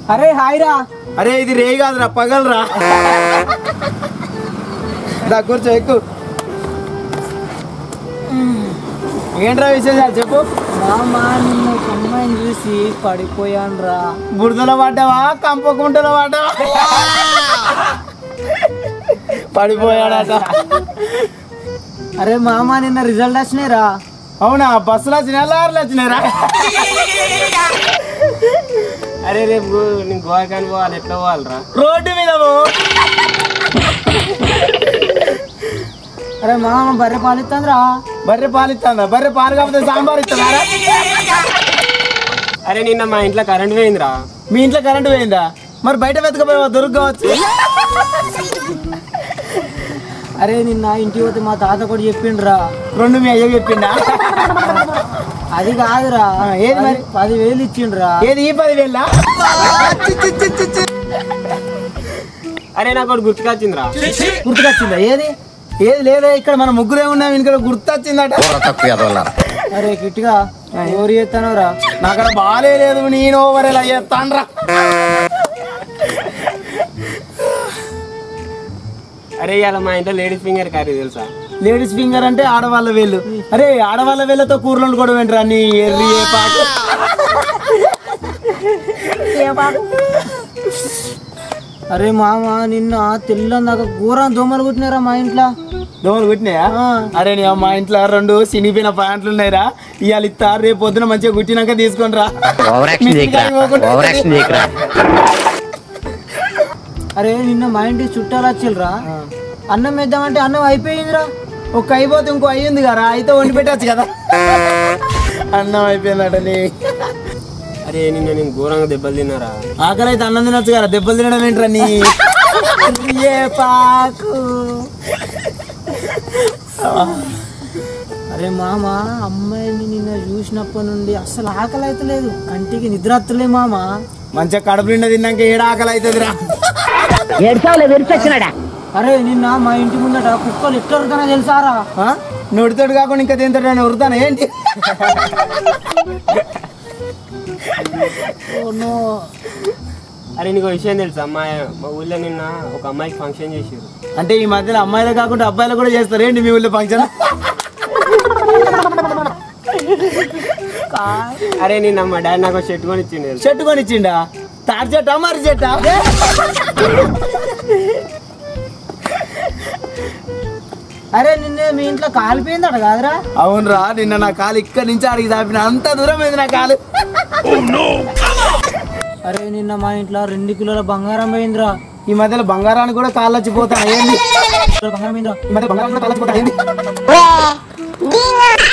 అరే హాయ్ రా అరే ఇది రే కాదురా పగలరా దా కూర్చో ఎక్కు ఏంట్రా విశేషాలు చెప్పు మామ నిన్న ఒక అమ్మాయిని చూసి పడిపోయాను రా బురదలో పడ్డావా కంపకుంటలో పడ్డావా పడిపోయాడట అరే మామ నిన్న రిజల్ట్ వచ్చినాయి రా అవునా బస్సులు వచ్చినాయి లారీలు వచ్చినాయిరా అరే రేపు నేను గోవాకాని పోవాలి ఎట్లా పోవాలిరా రోడ్డు మీద పో. అరే మామ బర్రె పాలిస్తుంది రా బర్రె పాలు ఇస్తుందా బర్రె పాలు కాకపోతే సాంబార్ ఇస్తుందా అరే నిన్న మా ఇంట్లో కరెంట్ పోయిందిరా మీ ఇంట్లో కరెంట్ పోయిందా మరి బయట వెతకపోయావా దొరకవచ్చు అరే నిన్న ఇంటికి పోతే మా తాత కూడా చెప్పిండ్రా రెండు మీ అయ్య చెప్పిండా అది కాదురా ఆ, ఏది మరి? పది- పదివేలు ఇచ్చిండ్రా ఏది ఈ పది వేల అరే నాకు ఒకటి గుర్తుకొచ్చిందిరా గుర్తుకొచ్చిందా ఏది ఏది లేదా ఇక్కడ మన ముగ్గురే ఉన్నాం ఇక్కడ గుర్తొచ్చిందట అరే కిట్టిగా ఎవరు చేస్తానో రా నాకు అక్కడ బాలే లేదు నేను ఓవర్ ఎలా చేస్తాన్రా అరే ఇవాళ మా ఇంట్లో లేడీస్ ఫింగర్ కర్రీ తెలుసా లేడీస్ ఫింగర్ అంటే ఆడవాళ్ళ వేలు అరే ఆడవాళ్ళ వేలతో కూరలు కూడా వెంటరా నీ ఎర్రి ఏ పాట అరే మామ నిన్న తెల్లందాక ఘోరం దోమలు కుట్టినారా మా ఇంట్లో దోమలు కుట్టినాయా అరే నీ మా ఇంట్లో రెండు సినిపోయిన ప్యాంట్లు ఉన్నాయిరా ఇవాళ ఇస్తా రేపు పొద్దున మంచిగా కుట్టినాక తీసుకొని రా అరే నిన్న మా ఇంటికి చుట్టాలు వచ్చిల్రా అన్నం వేద్దామంటే అన్నం అయిపోయిందిరా ఒక్క అయిపోతే ఇంకో అయ్యింది కదా అయితే వండి పెట్టచ్చు కదా అన్నం అయిపోయిందట నీ అరే నిన్న నేను ఘోరంగా దెబ్బలు తిన్నారా ఆకలి అయితే అన్నం తినొచ్చు కదా దెబ్బలు తినడం ఏంట్రా నీ ఏ పాకు అరే మామ అమ్మాయిని నిన్న చూసినప్పటి నుండి అసలు ఆకలి అయితే లేదు కంటికి నిద్ర వస్తలే మామ మంచిగా కడుపు నిండా తిన్నాక ఏడ ఆకలి అవుతుందిరా అరే నిన్న మా ఇంటి ముందట కుక్కలు ఎట్లా ఉరుకుతానో తెలుసారా ఆ? నొడితోడు కాకుండా ఇంకా తింటాడు ఉరుతాను ఏంటి ఓ నో. అరే నీకు ఒక విషయం తెలుసా మా మా ఊళ్ళో నిన్న ఒక అమ్మాయికి ఫంక్షన్ చేసారు అంటే ఈ మధ్యలో అమ్మాయిలు కాకుండా అబ్బాయిలు కూడా చేస్తారు ఏంటి మీ ఊళ్ళో ఫంక్షన్ అరే నిన్న మా డాడీ నాకు ఒక షర్ట్ కొని ఇచ్చిండు తెలుసా? చెట్టు కొని ఇచ్చిండా తాడి చెట్టా మరి చెట్టా అరే నిన్నే మీ ఇంట్లో కాలిపోయిందట కాదురా అవునరా నిన్న నా కాలు ఇక్కడి నుంచి ఆడికి దాపిన అంత దూరం అయింది నా కాలు అరే నిన్న మా ఇంట్లో రెండు కిలోల బంగారం పోయిందిరా ఈ మధ్యలో బంగారానికి కూడా కాళ్ళు వచ్చిపోతాను ఏంటి కిలో బంగారం పోయిందిరా ఈ మధ్య బంగారం కూడా కాళ్ళు వచ్చిపోతాను ఏంటి